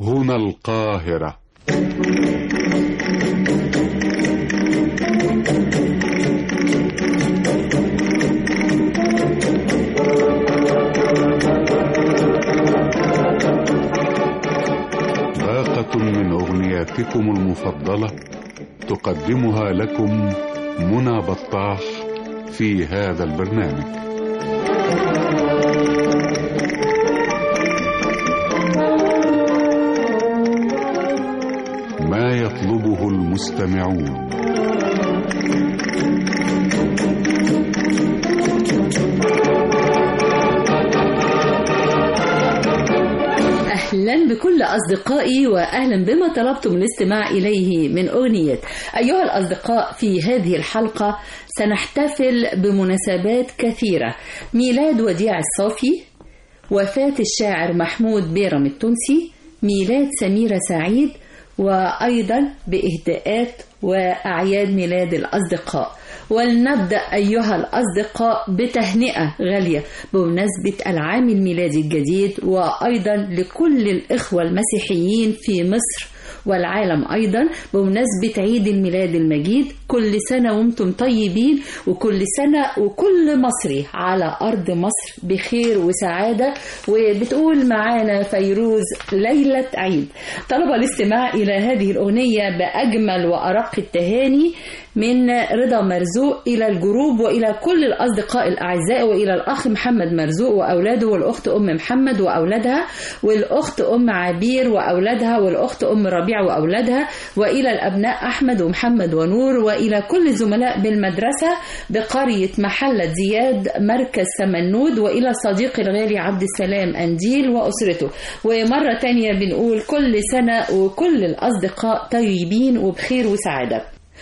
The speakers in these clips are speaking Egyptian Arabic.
هنا القاهرة باقة من أغنياتكم المفضلة تقدمها لكم منى بطاح في هذا البرنامج ما يطلبه المستمعون أهلا بكل أصدقائي وأهلا بما طلبتم الاستماع إليه من أغنية أيها الأصدقاء في هذه الحلقة سنحتفل بمناسبات كثيرة ميلاد وديع الصافي وفاة الشاعر محمود بيرم التونسي ميلاد سميرة سعيد وأيضا بإهداءات وأعياد ميلاد الأصدقاء ولنبدأ أيها الأصدقاء بتهنئة غالية بمناسبة العام الميلادي الجديد وأيضا لكل الإخوة المسيحيين في مصر والعالم أيضا بمناسبة عيد الميلاد المجيد كل سنة وانتم طيبين وكل سنة وكل مصري على أرض مصر بخير وسعادة وبتقول معانا فيروز ليلة عيد طلب الاستماع إلى هذه الأغنية بأجمل وأرق التهاني من رضا مرزوق إلى الجروب وإلى كل الأصدقاء الأعزاء وإلى الأخ محمد مرزوق وأولاده والأخت أم محمد وأولادها والأخت أم عبير وأولادها والأخت أم ربيع وأولادها وإلى الأبناء أحمد ومحمد ونور وإلى كل الزملاء بالمدرسة بقرية محلة زياد مركز سمنود وإلى صديقي الغالي عبد السلام أنديل وأسرته ومرة تانية بنقول كل سنة وكل الأصدقاء طيبين وبخير وسعادة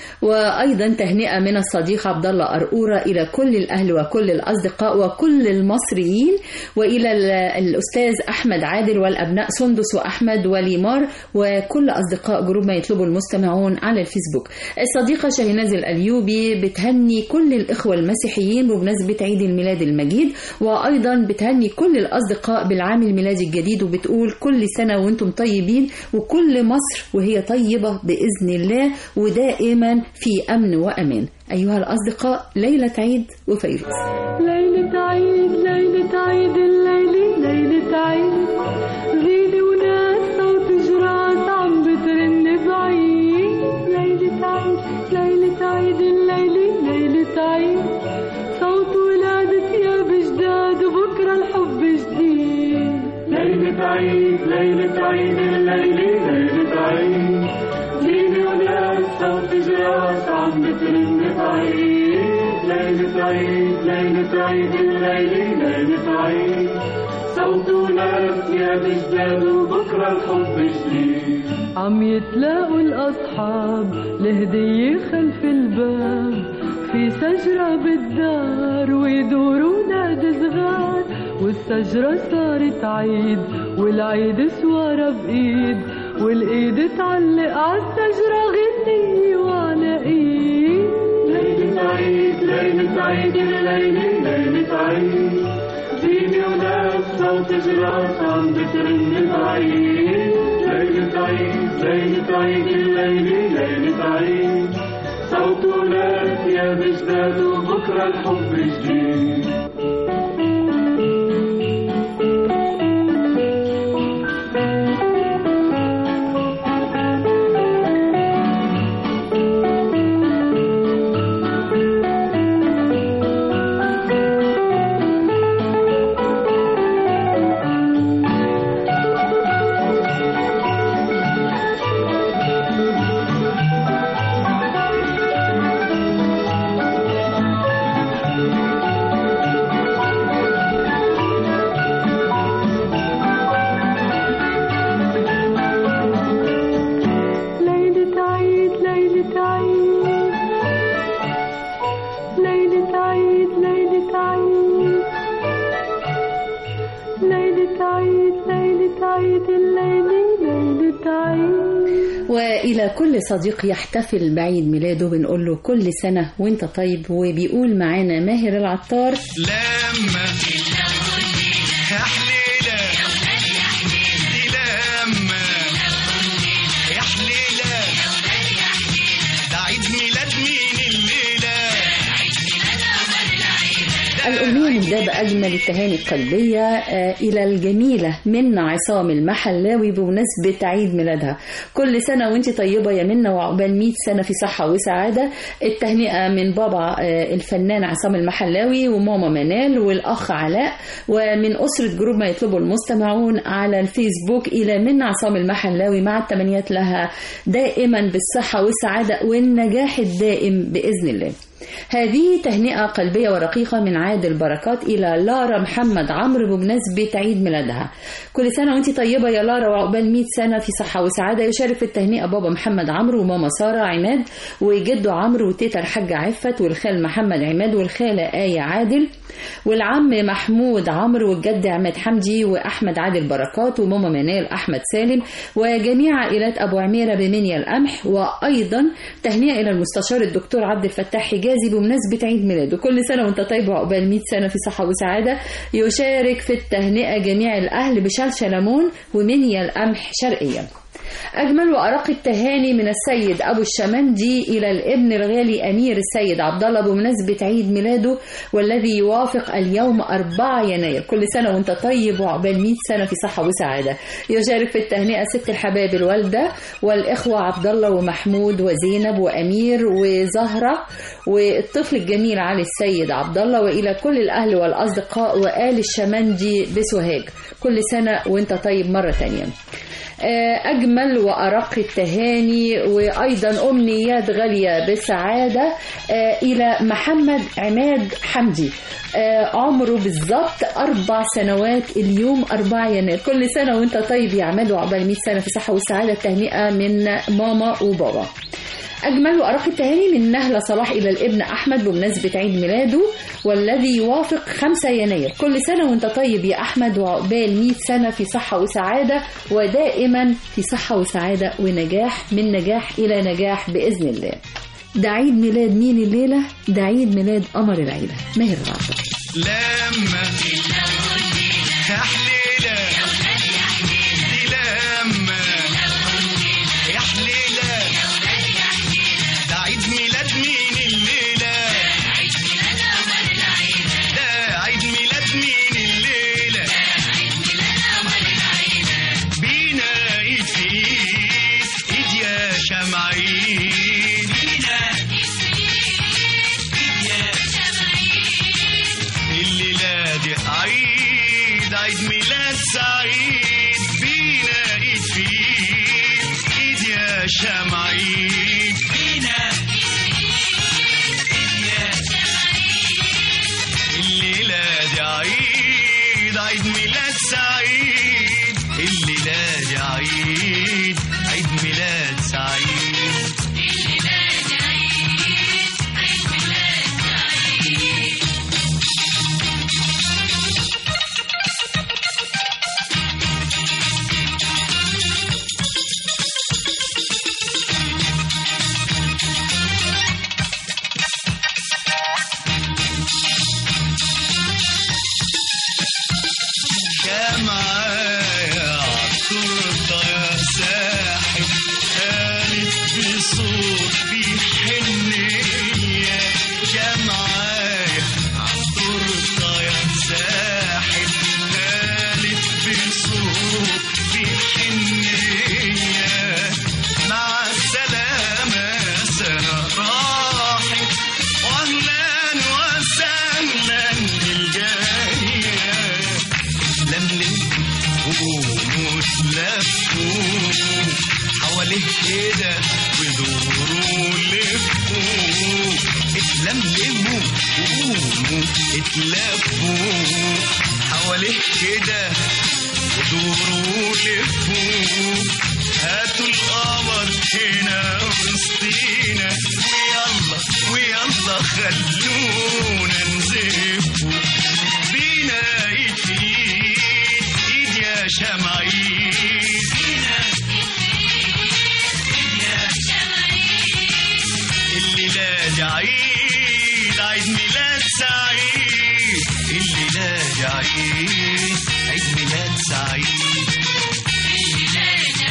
وأيضا تهنئة من الصديق عبد الله أرقورة إلى كل الأهل وكل الأصدقاء وكل المصريين وإلى الأستاذ أحمد عادل والأبناء سندس وأحمد وليمار وكل أصدقاء جروب ما يطلبه المستمعون على الفيسبوك الصديقة شاهناز الأليوبي بتهني كل الإخوة المسيحيين بمناسبة عيد الميلاد المجيد وأيضا بتهني كل الأصدقاء بالعام الميلادي الجديد وبتقول كل سنة وانتم طيبين وكل مصر وهي طيبة بإذن الله ودائما في أمن وأمان أيها الأصدقاء ليلة عيد وفيروز ليلة عيد ليلة عيد الليلة ليلة عيد زينة وناس صوت جراس عم بترن بعيد ليلة عيد ليلة عيد الليلة ليلة عيد صوت ولادة ثياب جداد وبكرة الحب جديد ليلة عيد ليلة عيد الليلة ليلة عيد زينة وناس صوت جراس عم بترن بعيد ليلة عيد ليلة عيد الليلة ليلة عيد صوت وناس يا بجداد وبكرة الحب جديد عم يتلاقوا الأصحاب لهدية خلف الباب في شجرة بالدار ويدوروا نادي صغار والشجرة صارت عيد والعيد سوارة بإيد والإيد تعلق عالشجرة غنية وعلى إيد ليلة عيد ليلة عيد الليلة ليلة عيد زينة وناس صوت جراس عم بترن بعيد ليلة عيد ليلة عيد الليلة ليلة عيد صوت وناس يا بجداد وبكرة الحب جديد ليلة عيد ليلة عيد ليلة عيد ليلة عيد ليلة عيد ليلة عيد الليلة ليلة عيد وإلى كل صديق يحتفل بعيد ميلاده بنقول له كل سنة وانت طيب وبيقول معانا ماهر العطار لما يا حليلة دي لما نهدى بأجمل التهاني القلبية آه، إلى الجميلة منى عصام المحلاوي بمناسبة عيد ميلادها كل سنة وانت طيبة يا منى وعقبال 100 سنة في صحة وسعادة التهنئة من بابا آه، الفنان عصام المحلاوي وماما منال والأخ علاء ومن أسرة جروب ما يطلبه المستمعون على الفيسبوك إلى منى عصام المحلاوي مع التمنيات لها دائما بالصحة والسعادة والنجاح الدائم بإذن الله هذه تهنئة قلبية ورقيقة من عادل بركات إلى لارا محمد عمرو بمناسبة عيد ميلادها كل سنة وانت طيبة يا لارا وعقبال 100 سنة في صحة وسعادة يشارك في التهنئة بابا محمد عمرو وماما سارة عماد وجده عمرو وتيتا الحاجة عفت والخال محمد عماد والخالة آية عادل والعم محمود عمرو والجد عماد حمدي وأحمد عادل بركات وماما منال أحمد سالم وجميع عائلات أبو عميرة بمنيا القمح وأيضا تهنئة إلى المستشار الدكتور عبد الفتاح حجازي بمناسبة عيد ميلاده كل سنة وانت طيب وعقبال 100 سنة في صحة وسعادة يشارك في التهنئة جميع الأهل بشلشة ليمون ومنيا القمح شرقيا أجمل وأرق التهاني من السيد أبو الشمندي إلى الابن الغالي أمير السيد عبد الله بمناسبة عيد ميلاده والذي يوافق اليوم 4 يناير كل سنة وأنت طيب وعقبال 100 سنة في صحة وسعادة يشارك في التهنئة ست الحباب الوالدة والإخوة عبد الله ومحمود وزينب وأمير وزهرة والطفل الجميل علي السيد عبد الله وإلى كل الأهل والأصدقاء وآل الشمندي بسوهاج كل سنة وأنت طيب مرة ثانية أجمل وأرق التهاني وأيضا أمنيات غالية بالسعادة إلى محمد عماد حمدي عمره بالظبط أربع سنوات اليوم 4 يناير كل سنة وأنت طيب يا عماد وعقبال 100 سنة في صحة وسعادة تهنئة من ماما وبابا أجمل وأرق التهاني من نهلة صلاح إلى الابن أحمد بمناسبة عيد ميلاده والذي يوافق 5 يناير كل سنة وانت طيب يا أحمد وعقبال 100 سنة في صحة وسعادة ودائما في صحة وسعادة ونجاح من نجاح إلى نجاح بإذن الله ده عيد ميلاد مين الليلة؟ ده عيد ميلاد قمر العيلة ماهر العطر لما يا حليلة دي لما يا حليلة ده عيد ميلاد مين الليلة ده عيد ميلاد مين الليلة بينا ايد في ايد ايد يا شمعين بينا الليلة دي عيد عيد ميلاد سعيد بينا ايد في ايد ايد يا شمعين بينا الليلة دي عيد عيد ميلاد سعيد الليلة دي عيد عيد ميلاد سعيد يا معايا عالتورته يا ساحب قالت بصوت في حنية يا معايا عالتورته يا ساحب قالت بصوت في حنية مع السلامة سنة راحت واهلا وسهلا بالجاية لملم وقوموا تلفوا حواليه كده ودوروا لفوا اتلملموا وقوموا اتلفوا حواليه كده ودوروا لفوا هاتوا القمر هنا وسطينا ويلا ويلا خلونا نزفوا بينا ايد في ايد ايد يا شمعين بينا الليلة دي عيد عيد ميلاد سعيد الليلة دي عيد عيد ميلاد سعيد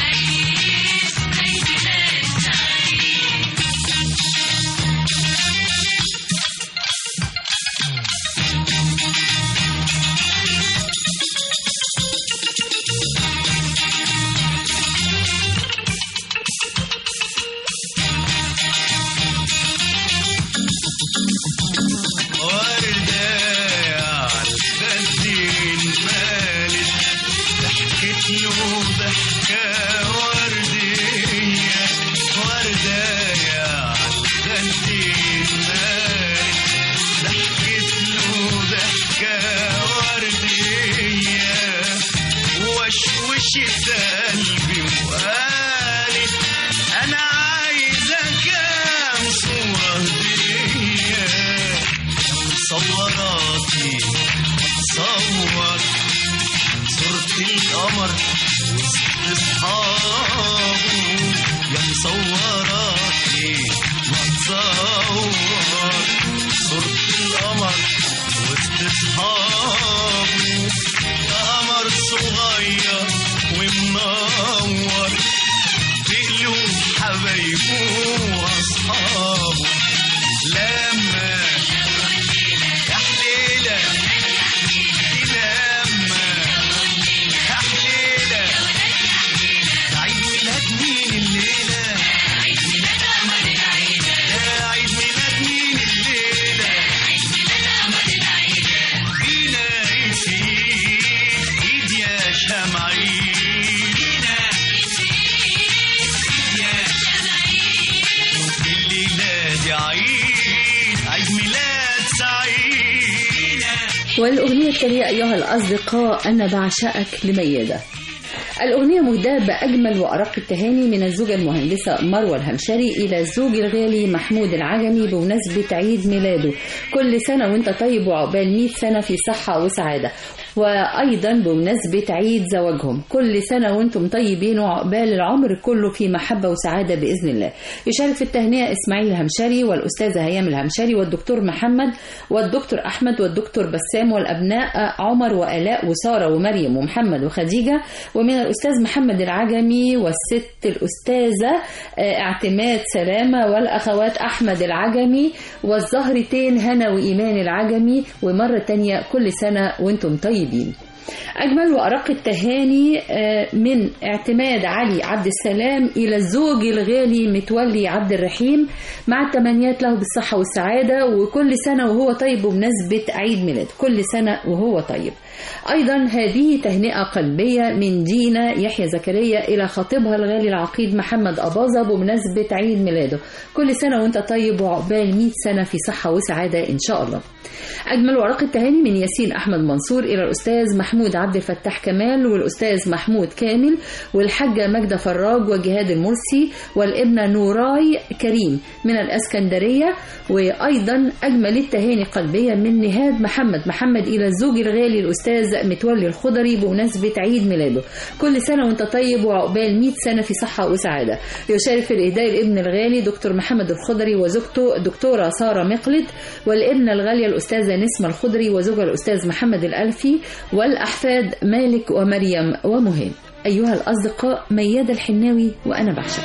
والأغنية التالية أيها الأصدقاء أنا بعشقك لميادة الأغنية مهداة بأجمل وأرق التهاني من الزوجة المهندسة مروة الهمشري إلى الزوج الغالي محمود العجمي بمناسبة عيد ميلاده كل سنة وانت طيب وعقبال 100 سنة في صحة وسعادة وأيضا بمناسبة عيد زواجهم كل سنة وانتم طيبين وعقبال العمر كله في محبة وسعادة بإذن الله يشارك في التهنئة إسماعيل الهمشري والأستاذة هيام الهمشري والدكتور محمد والدكتور أحمد والدكتور بسام والأبناء عمر وآلاء وسارة ومريم ومحمد وخديجة ومن الأستاذ محمد العجمي والست الأستاذة آه، اعتماد سلامة والأخوات أحمد العجمي والزهرتين هنا وإيمان العجمي ومرة تانية كل سنة وانتم طيبين أجمل وأرق التهاني آه، من اعتماد علي عبد السلام إلى الزوج الغالي متولي عبد الرحيم مع التمنيات له بالصحة والسعادة وكل سنة وهو طيب بمناسبة عيد ميلاد كل سنة وهو طيب أيضا هذه تهنئة قلبية من دينا يحيى زكريا إلى خطيبها الغالي العقيد محمد أباظة بمناسبة عيد ميلاده كل سنة وانت طيب وعقبال 100 سنة في صحة وسعادة إن شاء الله أجمل ورق التهاني من ياسين أحمد منصور إلى الأستاذ محمود عبد الفتاح كمال والأستاذ محمود كامل والحاجة ماجدة فراج وجهاد المرسي والابنة نوراي كريم من الأسكندرية وأيضا أجمل التهاني قلبية من نهاد محمد محمد إلى الزوج الغالي الأستاذ متولي الخضري بمناسبة عيد ميلاده كل سنة وانت طيب وعقبال 100 سنة في صحة وسعادة يشارك في الإهداء الابن الغالي دكتور محمد الخضري وزوجته الدكتورة سارة مقلد والابنة الغالية الأستاذة نسمة الخضري وزوجها الأستاذ محمد الألفي والأحفاد مالك ومريم ومهاب أيها الأصدقاء ميادة الحناوي وأنا بعشق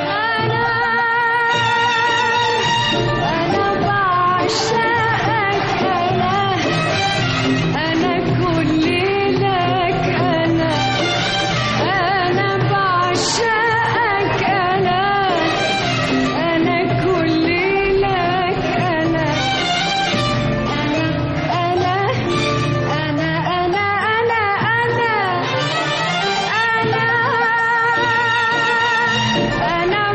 أنا بعشقك أنا أنا كل لك أنا أنا بعشقك أنا أنا كل لك أنا أنا أنا أنا أنا أنا أنا أنا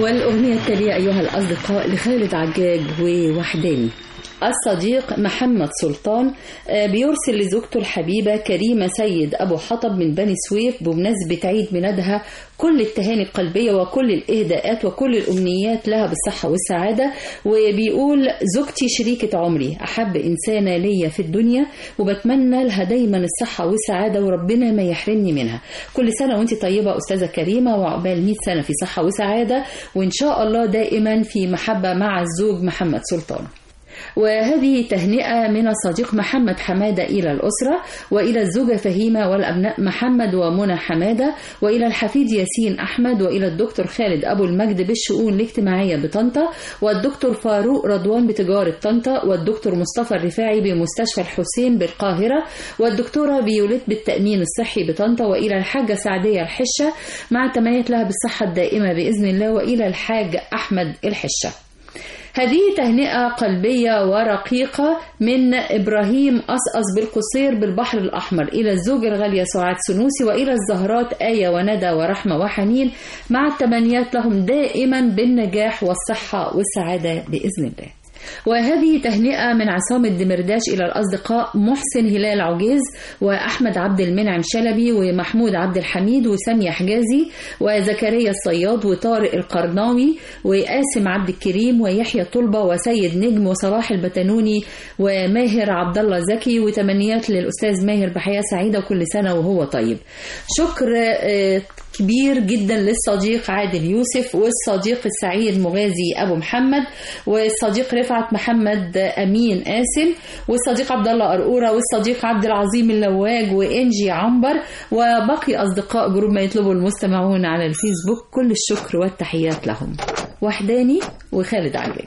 والأغنية التالية أيها الأصدقاء لخالد عجاج ووحداني الصديق محمد سلطان آه، بيرسل لزوجته الحبيبة كريمة سيد أبو حطب من بني سويف بمناسبة عيد ميلادها كل التهاني القلبية وكل الإهداءات وكل الأمنيات لها بالصحة والسعادة وبيقول زوجتي شريكة عمري أحب إنسانة ليا في الدنيا وبتمنى لها دايما الصحة والسعادة وربنا ما يحرمني منها كل سنة وانت طيبة أستاذة كريمة وعقبال 100 سنة في صحة وسعادة وإن شاء الله دائما في محبة مع الزوج محمد سلطان وهذه تهنئة من الصديق محمد حمادة إلى الأسرة وإلى الزوجة فهيمة والأبناء محمد ومنى حمادة وإلى الحفيد ياسين أحمد وإلى الدكتور خالد أبو المجد بالشؤون الاجتماعية بطنطا والدكتور فاروق رضوان بتجارة طنطا والدكتور مصطفى الرفاعي بمستشفى الحسين بالقاهرة والدكتورة فيوليت بالتأمين الصحي بطنطا وإلى الحاجة سعدية الحشة مع تمنيت لها بالصحة الدائمة بإذن الله وإلى الحاج أحمد الحشة هذه تهنئة قلبية ورقيقة من إبراهيم أصأص بالقصير بالبحر الأحمر إلى الزوجة الغالية سعاد سنوسي وإلى الزهرات آية وندى ورحمة وحنين مع التمنيات لهم دائما بالنجاح والصحة والسعادة بإذن الله وهذه تهنئة من عصام الدمرداش إلى الأصدقاء محسن هلال عجيز وأحمد عبد المنعم شلبي ومحمود عبد الحميد وسامية حجازي وزكريا الصياد وطارق القرناوي وقاسم عبد الكريم ويحيى طلبة وسيد نجم وصلاح البتنوني وماهر عبد الله زكي وتمنيات للأستاذ ماهر بحياة سعيدة وكل سنة وهو طيب شكر آه، كبير جدا للصديق عادل يوسف والصديق السعيد مغازي ابو محمد والصديق رفعت محمد امين قاسم والصديق عبد الله قرقوره والصديق عبد العظيم اللواج وانجي عنبر وباقي اصدقاء جروب ما يطلبه المستمعون على الفيسبوك كل الشكر والتحيات لهم وحداني وخالد عجاج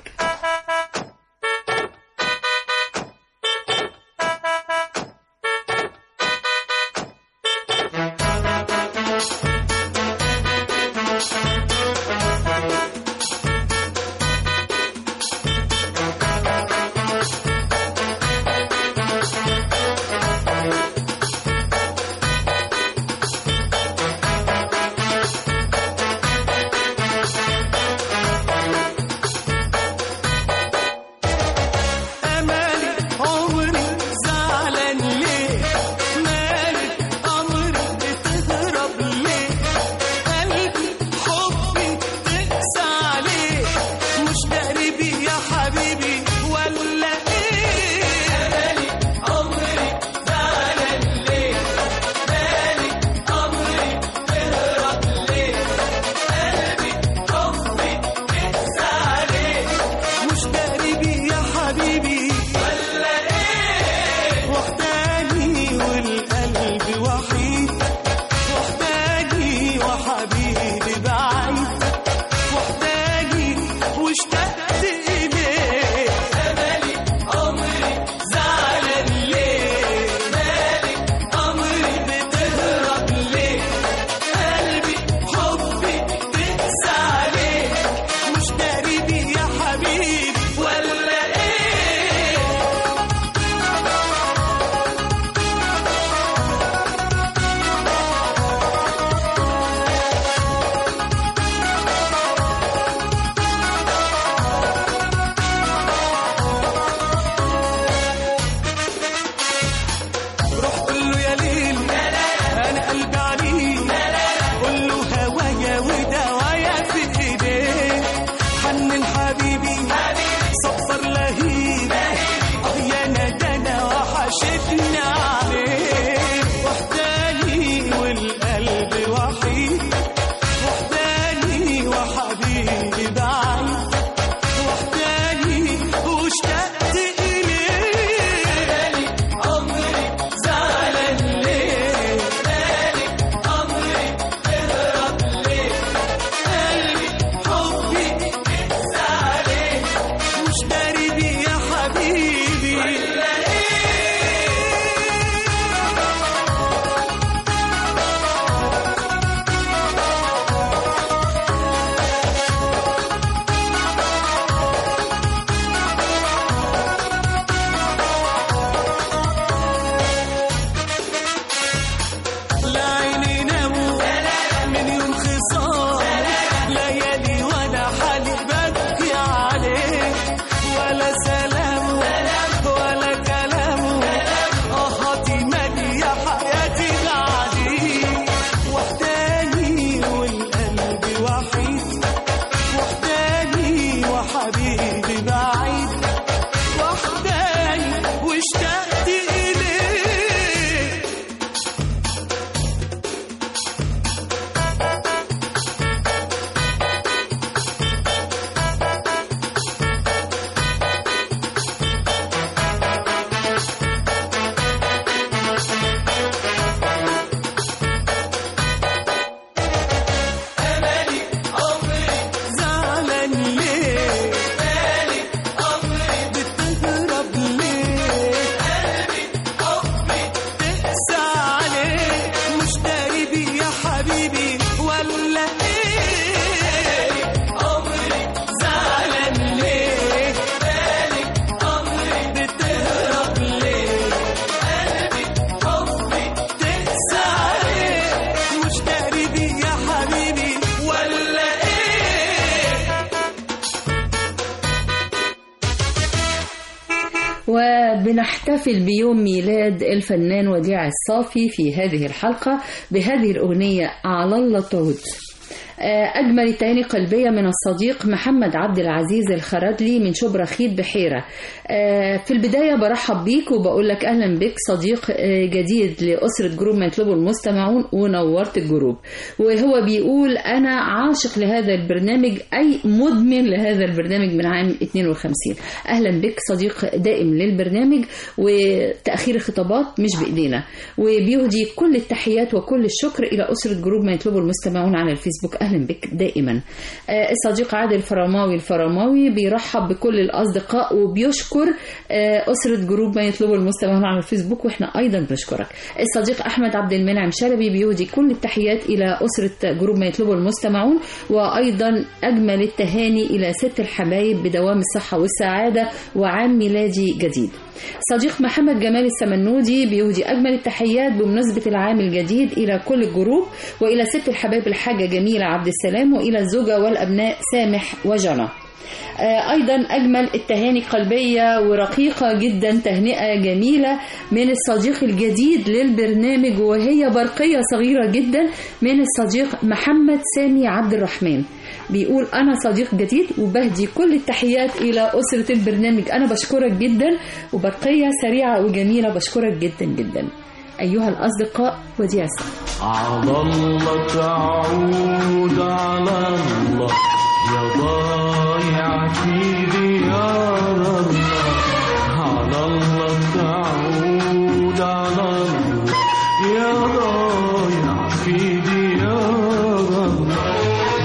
بنحتفل بيوم ميلاد الفنان وديع الصافي في هذه الحلقة بهذه الأغنية على الله تعود آه، أجمل التهاني قلبية من الصديق محمد عبد العزيز الخردلي من شبرا خيط بحيرة آه، في البداية برحب بيك وبقول لك أهلا بك صديق آه، جديد لأسرة جروب ما يطلبه المستمعون ونورت الجروب وهو بيقول أنا عاشق لهذا البرنامج أي مدمن لهذا البرنامج من عام 52 أهلا بك صديق دائم للبرنامج وتأخير الخطابات مش بإيدينا وبيهدي كل التحيات وكل الشكر إلى أسرة جروب ما يطلبه المستمعون على الفيسبوك أهلا بك دائما آه، الصديق عادل فرماوي الفرماوي بيرحب بكل الأصدقاء وبيشكر آه، أسرة جروب ما يطلبه المستمعون على الفيسبوك وإحنا أيضا بنشكرك الصديق أحمد عبد المنعم شلبي بيهدي كل التحيات إلى أسرة جروب ما يطلبه المستمعون وأيضا أجمل التهاني إلى ست الحبايب بدوام الصحة والسعادة وعام ميلادي جديد صديق محمد جمال السمنودي بيهدي أجمل التحيات بمناسبة العام الجديد إلى كل الجروب وإلى ست الحبايب الحاجة جميلة عبد السلام وإلى الزوجة والأبناء سامح وجنى آه، أيضا أجمل التهاني قلبية ورقيقة جدا تهنئة جميلة من الصديق الجديد للبرنامج وهي برقية صغيرة جدا من الصديق محمد سامي عبد الرحمن بيقول أنا صديق جديد وبهدي كل التحيات إلى أسرة البرنامج أنا بشكرك جدا وبرقية سريعة وجميلة بشكرك جدا جدا أيها الأصدقاء وديع السلام على الله تعود على الله يا ضايع في ديار الله على الله تعود على الله يا ضايع في ديار الله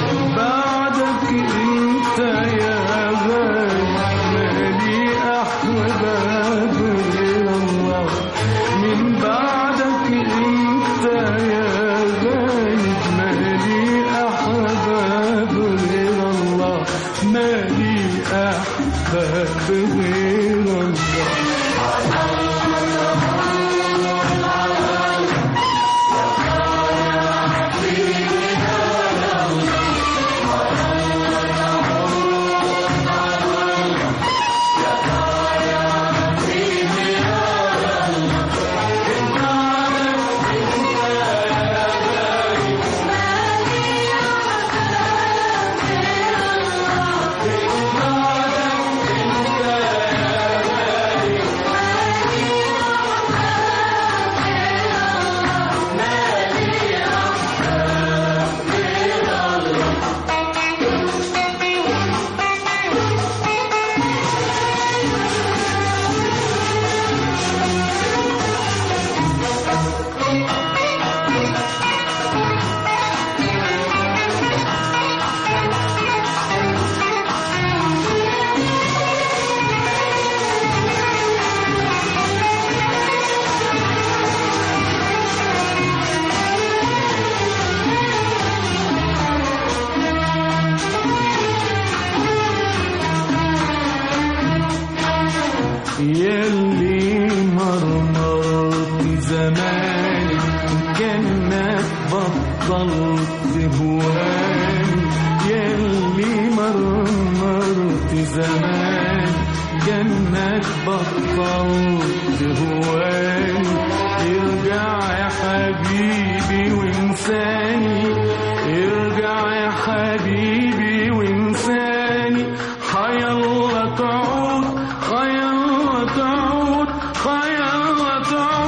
بعدك انت يا غالي مالي احباب غير الله من بعدك انت يا غالي مالي احباب غير الله مالي احباب غير الله يلي مرمرت زمان كانك بطلت هواني يلي مرمرت زمان كانك بطلت هواني ارجع يا حبيبي وانساني ارجع يا حبيبي وانساني حيالله تعود حيالله تعود حيالله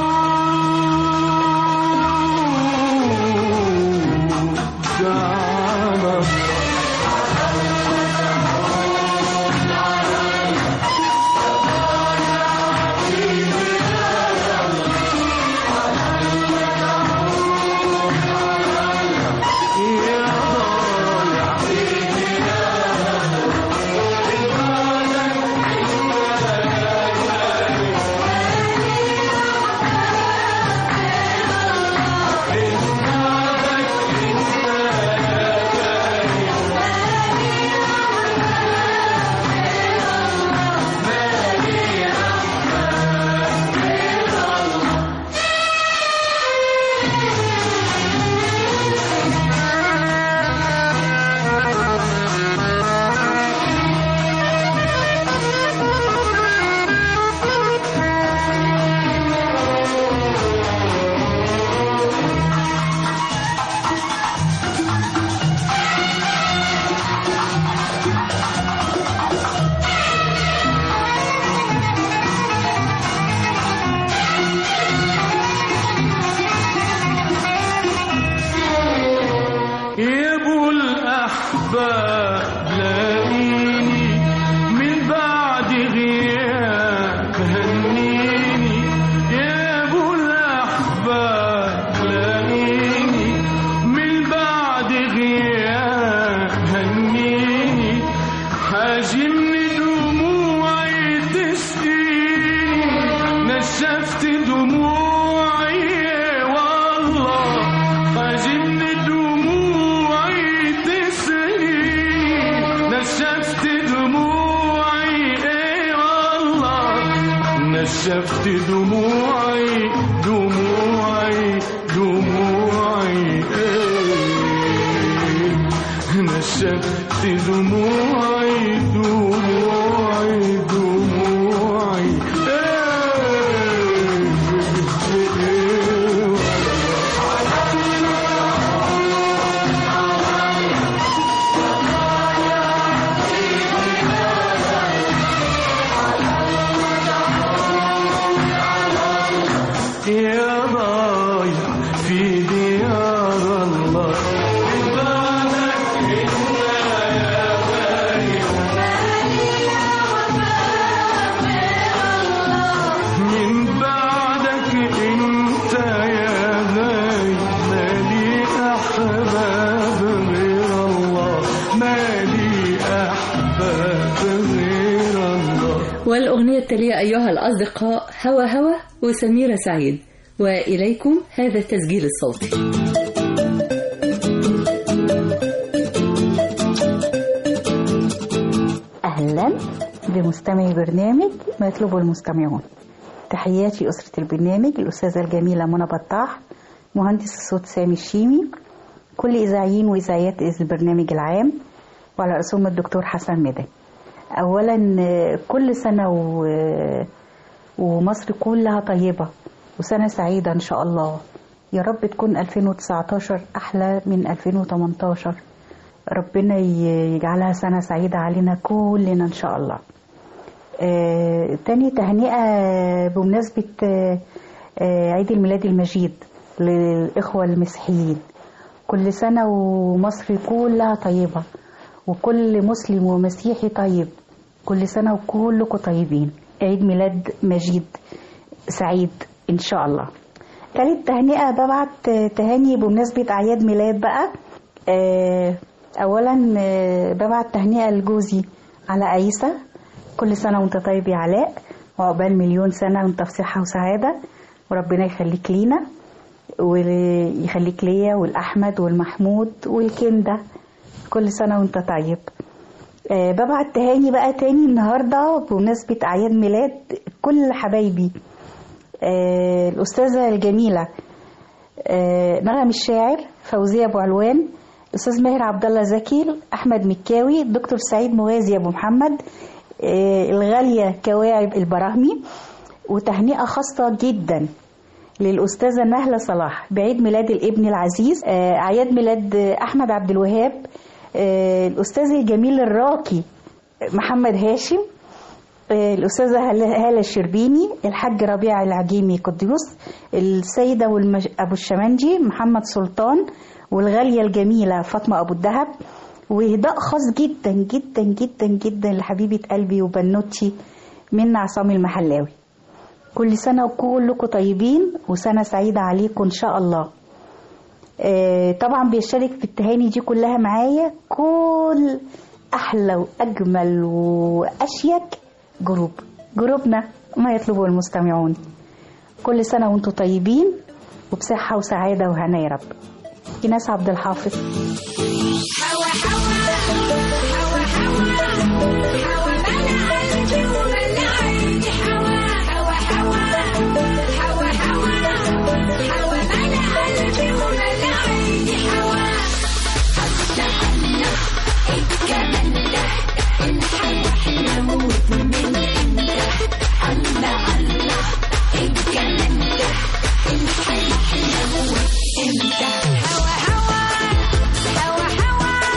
تعود تعالى الأحباب لاقيني من بعد غياب هنيني يا أبو الأحباب لاقيني من بعد غياب هنيني حاجمني دموعي تسقيني نشفت دموعي والله حاجمني دموعي تسقيني نشفت دموعي ايه والله نشفت دموعي دموعي دموعي ايه نشفت دموعي دموعي دموعي ايه يا ضايع في ديار الله من بعدك انت يا غايب مالي احباب غير الله مالي احباب غير الله والأغنية التالية أيها الأصدقاء هوا هوا وسميرة سعيد وإليكم هذا التسجيل الصوتي أهلا بمستمعي برنامج ما يطلبه المستمعون تحياتي أسرة البرنامج الأستاذة الجميلة منى بطاح مهندس الصوت سامي الشيمي كل إذاعيين وإذاعيات البرنامج العام وعلى رأسهم الدكتور حسن مدى أولا آه، كل سنة و... ومصر كلها طيبة وسنة سعيدة إن شاء الله يا رب تكون 2019 أحلى من 2018 ربنا ي- يجعلها سنة سعيدة علينا كلنا إن شاء الله آه، تاني تهنئة بمناسبة آه، آه، عيد الميلاد المجيد للإخوة المسيحيين كل سنة ومصر كلها طيبة وكل مسلم ومسيحي طيب كل سنة وكلكم طيبين عيد ميلاد مجيد سعيد إن شاء الله تالت تهنئة ببعت آه، تهاني بمناسبة أعياد ميلاد بقى آه، أولا آه، ببعت تهنئة لجوزي على عيسى كل سنة وانت طيب يا علاء وعقبال مليون سنة وانت في صحة وسعادة وربنا يخليك لينا ويخليك ليا والأحمد والمحمود والكندة كل سنة وانت طيب آه، ببعت تهاني بقى تاني النهاردة بمناسبة أعياد ميلاد كل حبايبي آه، الأستاذة الجميلة آه، نغم الشاعر فوزية أبو علوان الأستاذ ماهر عبد الله زكي أحمد مكاوي الدكتور سعيد موازي أبو محمد آه، الغالية كواعب البراهمي وتهنئة خاصة جدا للأستاذة نهلة صلاح بعيد ميلاد الابن العزيز آه، أعياد ميلاد آه، أحمد عبد الوهاب آه، الأستاذ الجميل الراقي محمد هاشم آه، الأستاذة هالة هالة الشربيني الحاج ربيع العجيمي قديوس السيدة والمج... أبو الشمنجي محمد سلطان والغالية الجميلة فاطمة أبو الدهب وهداء خاص جدا جدا جدا جدا لحبيبة قلبي وبنوتي من عصام المحلاوي كل سنة وكلكم طيبين وسنة سعيدة عليكم إن شاء الله آه، طبعا بيشارك في التهاني دي كلها معايا كل أحلى وأجمل وأشيك جروب جروبنا ما يطلبه المستمعون كل سنة وانتم طيبين وبصحة وسعادة وهنا يا رب إيناس عبد الحافظ هوا هوا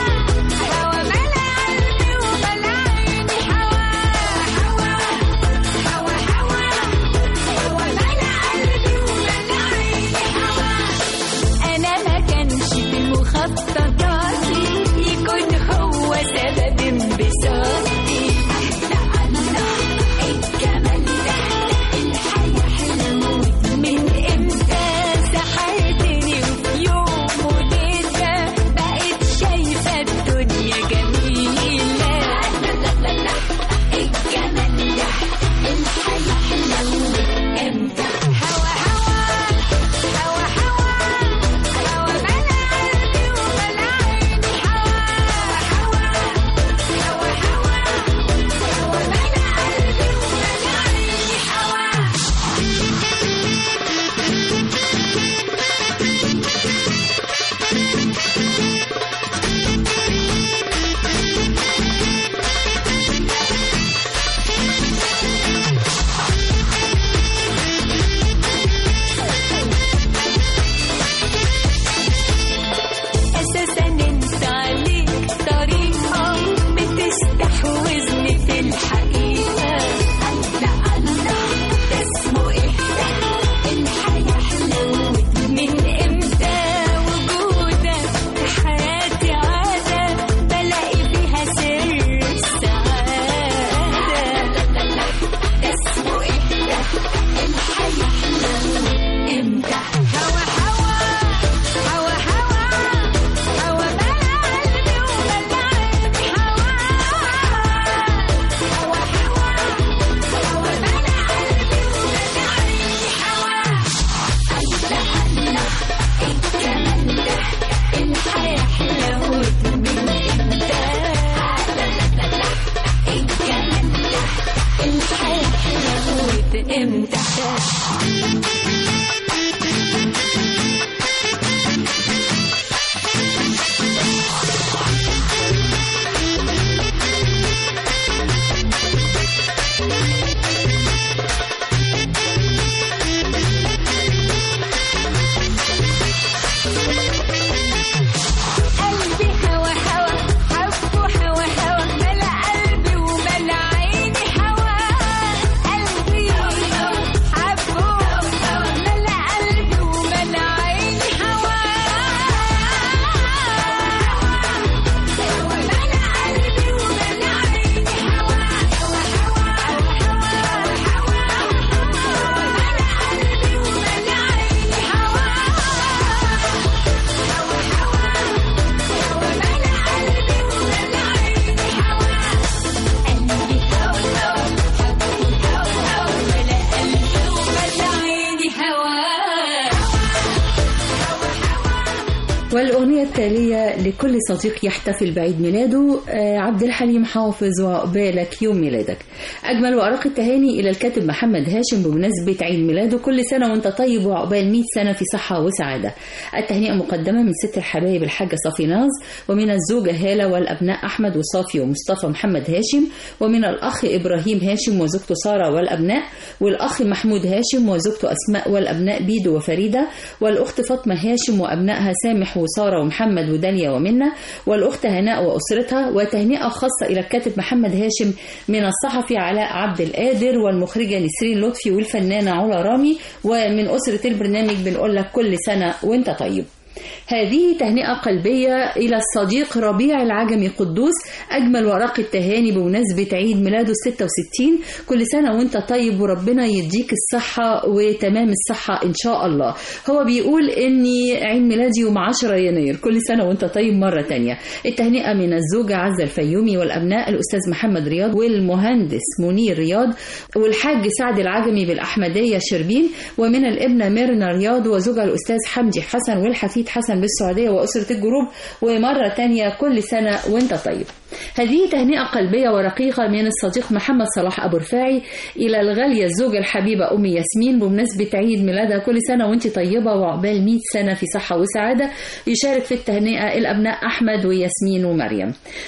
والأغنية التالية لكل صديق يحتفل بعيد ميلاده آه، عبد الحليم حافظ وعقبالك يوم ميلادك أجمل وأرق التهاني إلى الكاتب محمد هاشم بمناسبة عيد ميلاده كل سنة وأنت طيب وعقبال 100 سنة في صحة وسعادة التهنئة مقدمة من ست الحبايب الحاجة صافي ناز ومن الزوجة هالة والأبناء أحمد وصافي ومصطفى محمد هاشم ومن الأخ إبراهيم هاشم وزوجته سارة والأبناء والأخ محمود هاشم وزوجته أسماء والأبناء بيدو وفريدة والأخت فاطمة هاشم وأبنائها سامح وسارة ومحمد وداليا ومنة والأخت هناء وأسرتها وتهنئة خاصة إلى الكاتب محمد هاشم من الصحفي علاء عبد القادر والمخرجة نسرين لطفي والفنانة علا رامي ومن أسرة البرنامج بنقول لك كل سنة وانت طيب هذه تهنئة قلبية إلى الصديق ربيع العجمي قدوس أجمل ورق التهاني بمناسبة عيد ميلاده 66 كل سنة وانت طيب وربنا يديك الصحة وتمام الصحة إن شاء الله هو بيقول إني عيد ميلادي يوم 10 يناير كل سنة وانت طيب مرة تانية التهنئة من الزوجة عزة الفيومي والأبناء الأستاذ محمد رياض والمهندس منير رياض والحاج سعد العجمي بالأحمدية شربين ومن الابنة ميرنا رياض وزوجها الأستاذ حمدي حسن والحفيد حسن بالسعودية وأسرة الجروب ومرة تانية كل سنة وانت طيب هذه تهنئة قلبية ورقيقة من الصديق محمد صلاح أبو رفاعي إلى الغالية الزوجة الحبيبة أم ياسمين بمناسبة عيد ميلادها كل سنة وانت طيبة وعقبال 100 سنة في صحة وسعادة يشارك في التهنئة الأبناء أحمد وياسمين ومريم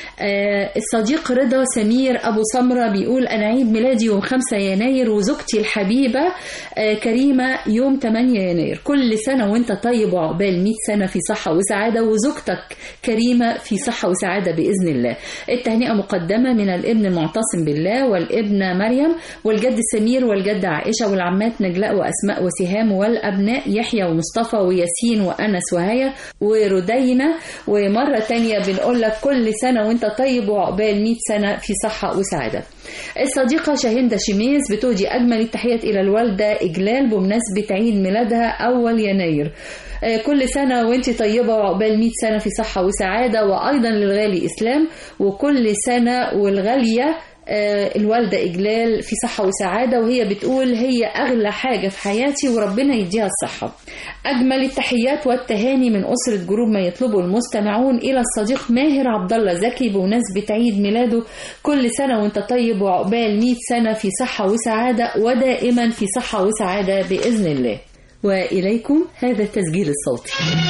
آه الصديق رضا سمير أبو سمرة بيقول أنا عيد ميلادي يوم 5 يناير وزوجتي الحبيبة آه كريمة يوم 8 يناير كل سنة وانت طيب وعقبال 100 سنة في صحة وسعادة وزوجتك كريمة في صحة وسعادة بإذن الله التهنئة مقدمة من الابن المعتصم بالله والابنة مريم والجد سمير والجدة عائشة والعمات نجلاء وأسماء وسهام والأبناء يحيى ومصطفى وياسين وأنس وهيا وردينة ومرة تانية بنقول لك كل سنة وانت طيب وعقبال 100 سنة في صحة وسعادة الصديقة شاهندة شميس بتهدي أجمل التحيات إلى الوالدة إجلال بمناسبة عيد ميلادها أول يناير آه، كل سنة وانت طيبة وعقبال 100 سنة في صحة وسعادة وأيضا للغالي إسلام وكل سنة والغالية آه، الوالدة إجلال في صحة وسعادة وهي بتقول هي أغلى حاجة في حياتي وربنا يديها الصحة أجمل التحيات والتهاني من أسرة جروب ما يطلبه المستمعون إلى الصديق ماهر عبد الله زكي بمناسبة عيد ميلاده كل سنة وأنت طيب وعقبال 100 سنة في صحة وسعادة ودائما في صحة وسعادة بإذن الله وإليكم هذا التسجيل الصوتي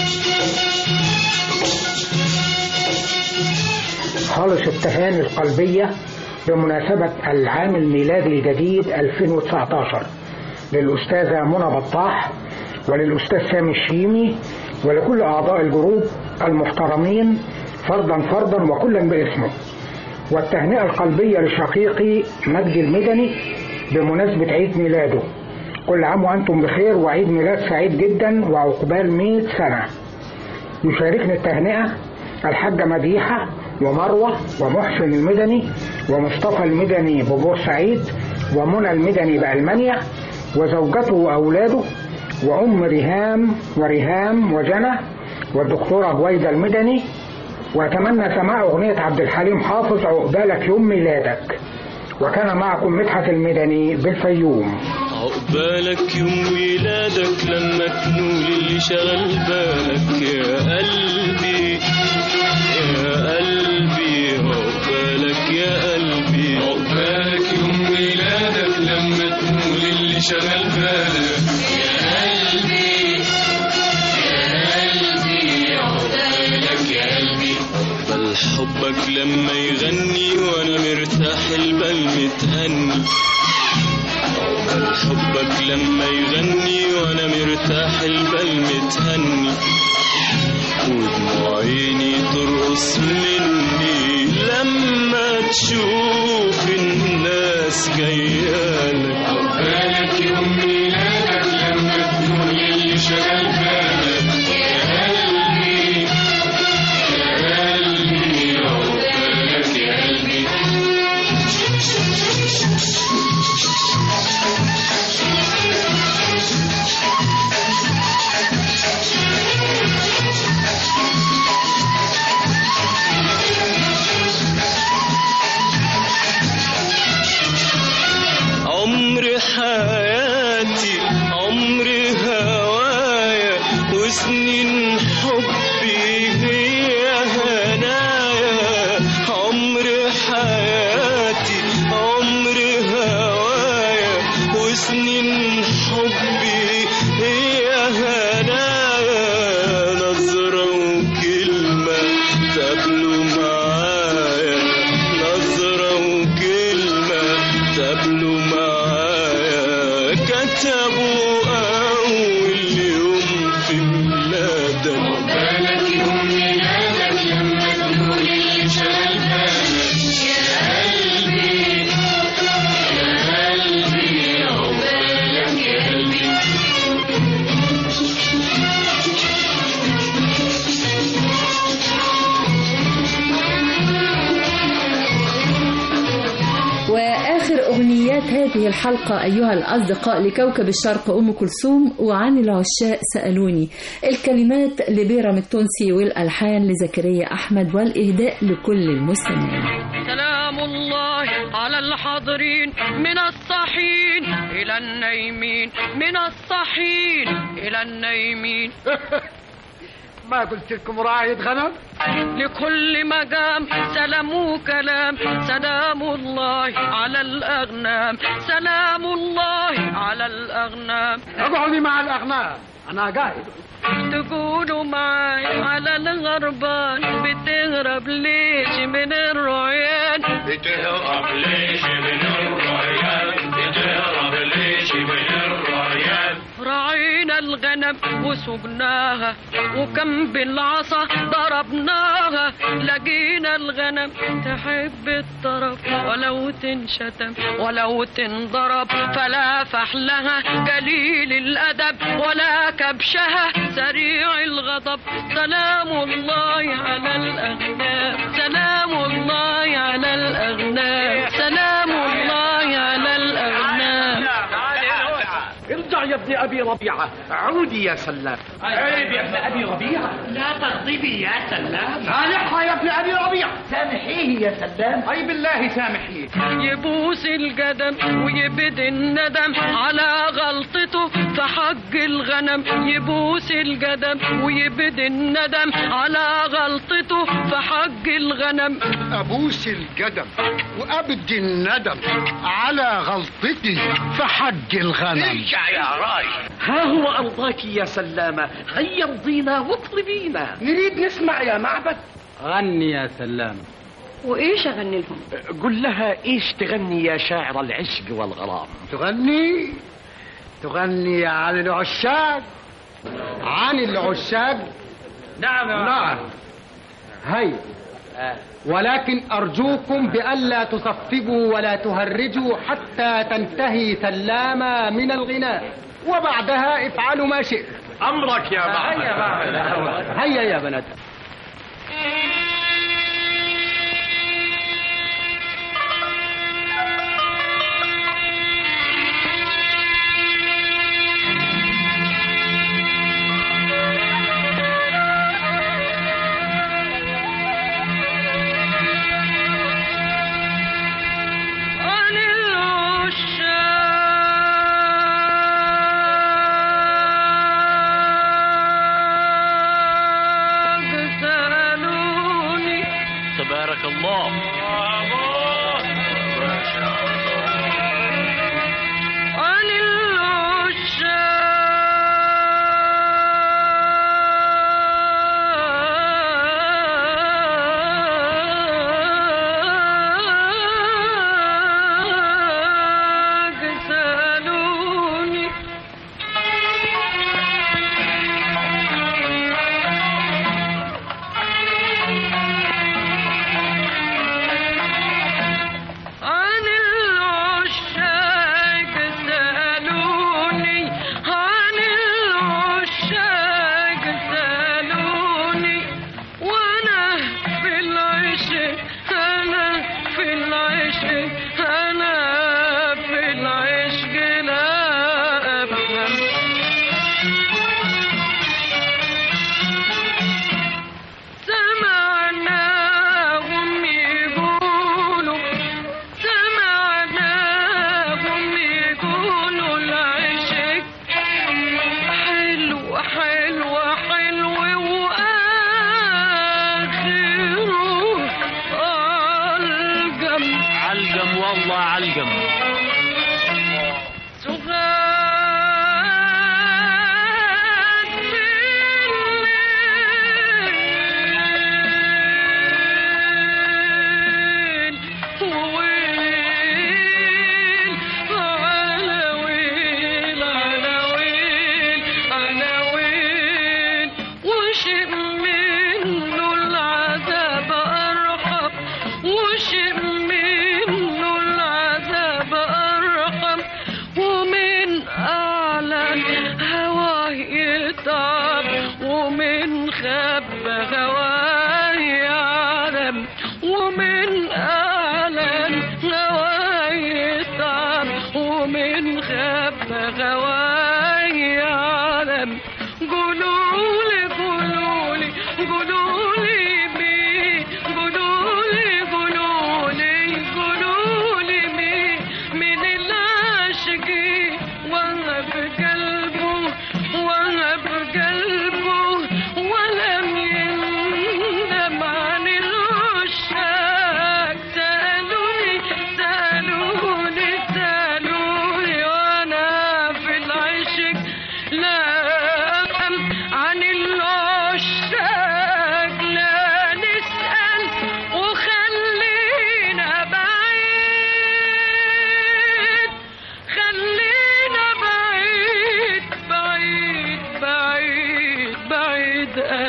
خالص التهاني القلبية بمناسبة العام الميلادي الجديد 2019 للأستاذة منى بطاح وللأستاذ سامي الشيمي ولكل أعضاء الجروب المحترمين فردا فردا وكلا باسمه والتهنئة القلبية لشقيقي مجدي المدني بمناسبة عيد ميلاده كل عام وأنتم بخير وعيد ميلاد سعيد جدا وعقبال 100 سنة يشاركني التهنئة الحاجة مديحة ومروة ومحسن المدني ومصطفى المدني ببورسعيد ومنى المدني بألمانيا وزوجته وأولاده وأم ريهام وريهام وجنى والدكتورة جويدة المدني وأتمنى سماع أغنية عبد الحليم حافظ عقبالك يوم ميلادك وكان معكم مدحت المدني بالفيوم عقبالك يوم ميلادك لما تنول اللي شغل بالك يا قلبي يا قلبي عقبالك يا قلبي عقبالك يوم ميلادك لما تنول اللي شغل بالك يا قلبي يا قلبي عقبالك يا قلبي عقبال حبك لما يغني وانا مرتاح البال متهني حبك لما يغني وانا مرتاح البال متهني ودموع عيني ترقص مني لما تشوف الناس جايالك عقبالك يوم ميلادك لما تقول اللي شغال بالك يا قلبي يا قلبي عقبالك يا قلبي عمر حياتي عمر هوايا وسنين حبي هذه الحلقة أيها الأصدقاء لكوكب الشرق أم كلثوم وعن العشاء سألوني الكلمات لبيرم التونسي والألحان لزكريا أحمد والإهداء لكل المستمعين سلام الله على الحاضرين من الصحين إلى النايمين من الصحين إلى النايمين ما قلت لكم راعية غنم لكل مقام سلام وكلام سلام الله على الأغنام سلام الله على الأغنام اقعدي مع الأغنام أنا قاعد تقولوا معي على الغربان بتهرب ليش من الرعيان بتهرب ليش من الريان بتهرب ليش من الريان راعينا الغنم وسقناها وكم بالعصا ضربناها لقينا الغنم تحب الطرف ولو تنشتم ولو تنضرب فلا فحلها قليل الأدب ولا كبشها سريع الغضب سلام الله على الأغنام سلام الله على الأغنام سلام الله على الأغنام ارجع يا ابن أبي ربيعة عودي يا سلام عيب يا ابن أبي ربيعة لا تغضبي يا سلام صالحها يا ابن أبي ربيعة سامحيه يا سلام أي بالله سامحيه يبوس القدم ويبد الندم على غلطته في حق الغنم يبوس القدم ويبد الندم على غلطته في حق الغنم أبوس القدم وأبدي الندم على غلطتي في حق الغنم ارجع يا راي ها هو أرضاك يا سلامة هيا امضينا واطلبينا نريد نسمع يا معبد غني يا سلام وايش اغني لهم قل لها ايش تغني يا شاعر العشق والغرام تغني تغني عن العشاق عن العشاق نعم نعم هي ولكن أرجوكم بألا تصفقوا ولا تهرجوا حتى تنتهي سلامة من الغناء وبعدها افعلوا ما شئت امرك يا معبد هيا يا بنات عن العشاق سألوني تبارك الله عن العشاق سألوني عن العشاق سألوني عن العشاق سألوني وأنا في العشق أنا في العشق أنا في العشق لا أفهم سمعناهم يقولوا سمعناهم يقولوا العشق حلو حلو حلو وآخره القم علقم والله علقم سغاد بالليل وويل على ويل على ويل على ويل وشم منه العذاب أرحم وشم منه العذاب أرحم ومن أعلى هواه يتعب ومن خب هواه يعلم ومن أعلى هواه يتعب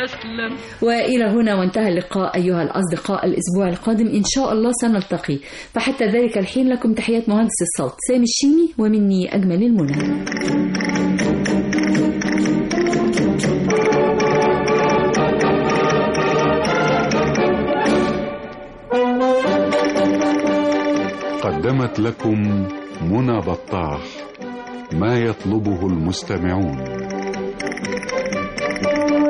أسلم وإلى هنا وانتهى اللقاء أيها الأصدقاء الأسبوع القادم إن شاء الله سنلتقي فحتى ذلك الحين لكم تحيات مهندس الصوت سامي الشيمي ومني أجمل المنى قدمت لكم منى بطاح ما يطلبه المستمعون